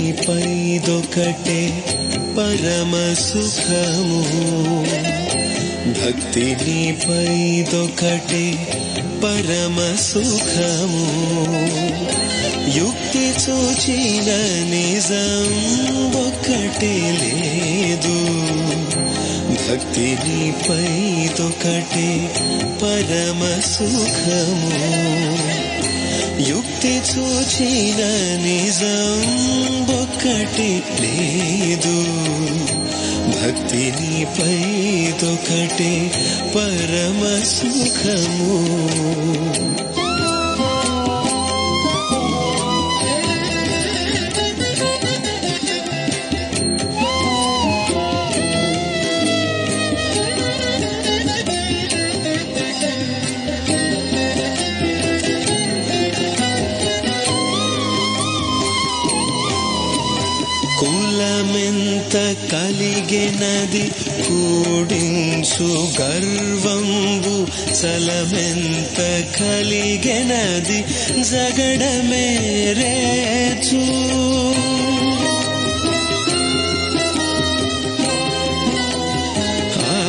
నీపైదొకటే పరమ సుఖము భక్తి నీపైదొకటే పరమ సుఖము యుక్తి చూచిన నిజం ఒక్కటే లేదు భక్తి నీపైదొకటే పరమ సుఖము యుక్తి చూచిన నిజం ఒక్కటి లేదు భక్తి నీపైదొకటే పరమ సుఖము కులమెంత కలిగినది కూడించు గర్వంబు చలమెంత కలిగినది జగడమే రేచు ఆ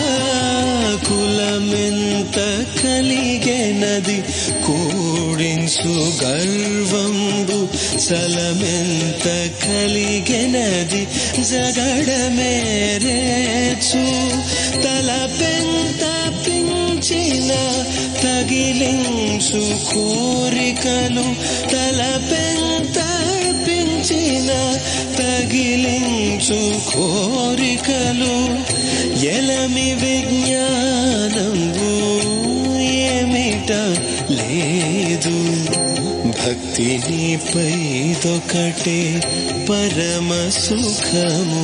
కులమెంత కలిగినది కూడించు గర్వంబు చలమెంత కలిగినది జగడమే రేచు తలపెంత పించిన తగిలించు కోరికలు తలపెంత పించిన తగిలించు కోరికలు ఎలమి విజ్ఞానంబు ఏమిట లేదు భక్తి నీపైదొకటే పరమ సుఖము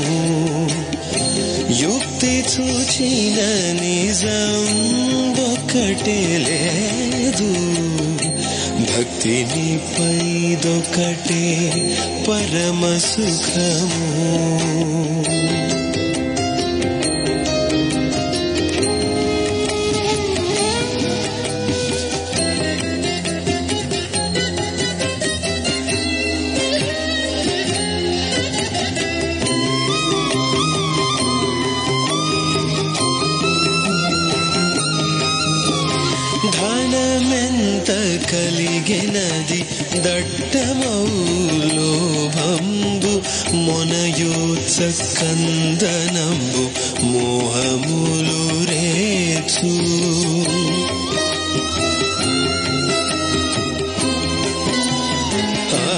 యుక్తి చూచిన నిజం ఒక్కటే లేదు భక్తి నీపైదొకటే పరమ సుఖము ధనమెంత కలిగినది దట్టమౌ లోభంబు మొనయోత్స కందనంబు మోహములు రేచు ఆ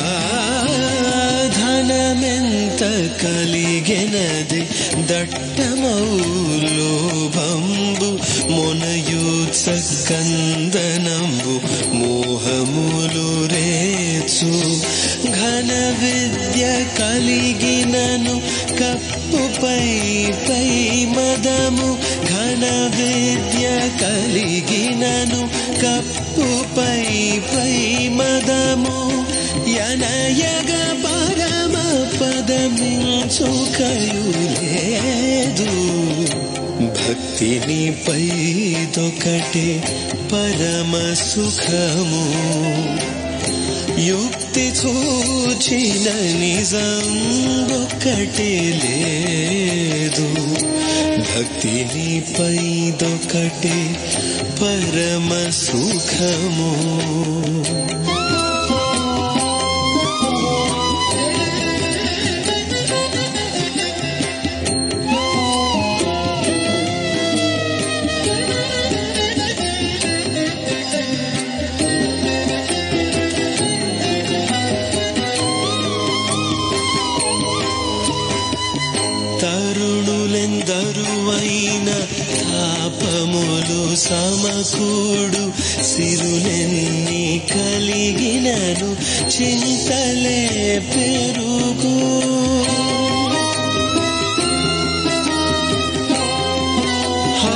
ధనమెంత కలిగినది దట్టమౌ లోభంబు మొనయూత్స కందనంబు మోహములు రేచు ఘన విద్య కలిగినను కప్పుపై పై మదము ఘన విద్య కలిగినను కప్పుపై పై మదము యనయగ పరమ పదమించుకయు లేదు భక్తి నీపైదొకటే పరమ సుఖము యుక్తి చూచిన నిజం ఒక్కటే లేదు భక్తి నీపైదొకటే పరమ సుఖము తరుణులెందరువైన తాపములు సమకూడు సిరులెన్ని కలిగినను చింతలే పెరుగు హా,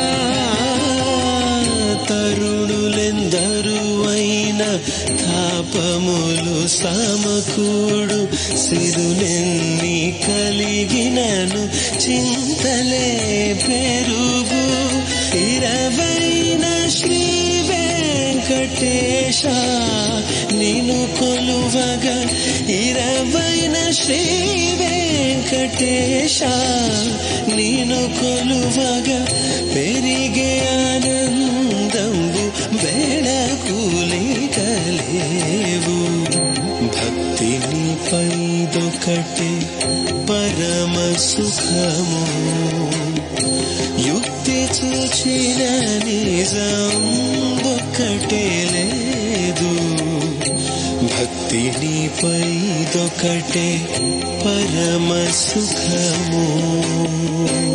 తరుణులెందరువైన తాపములు సమకూడు సిరులెన్ని కలిగినను చింతలే పెరుగు ఇరవైన శ్రీ వెంకటేశ నిను కొలువగా ఇరవైన శ్రీ వెంకటేశ నేను కొలువగా పెరిగే ఆనందంబు బెడకులికలేవు భక్తిని పైదొకటే పరమ సుఖము యుక్తి చూచిన నిజం ఒక్కటే లేదు భక్తిని పైదొకటే పరమ సుఖము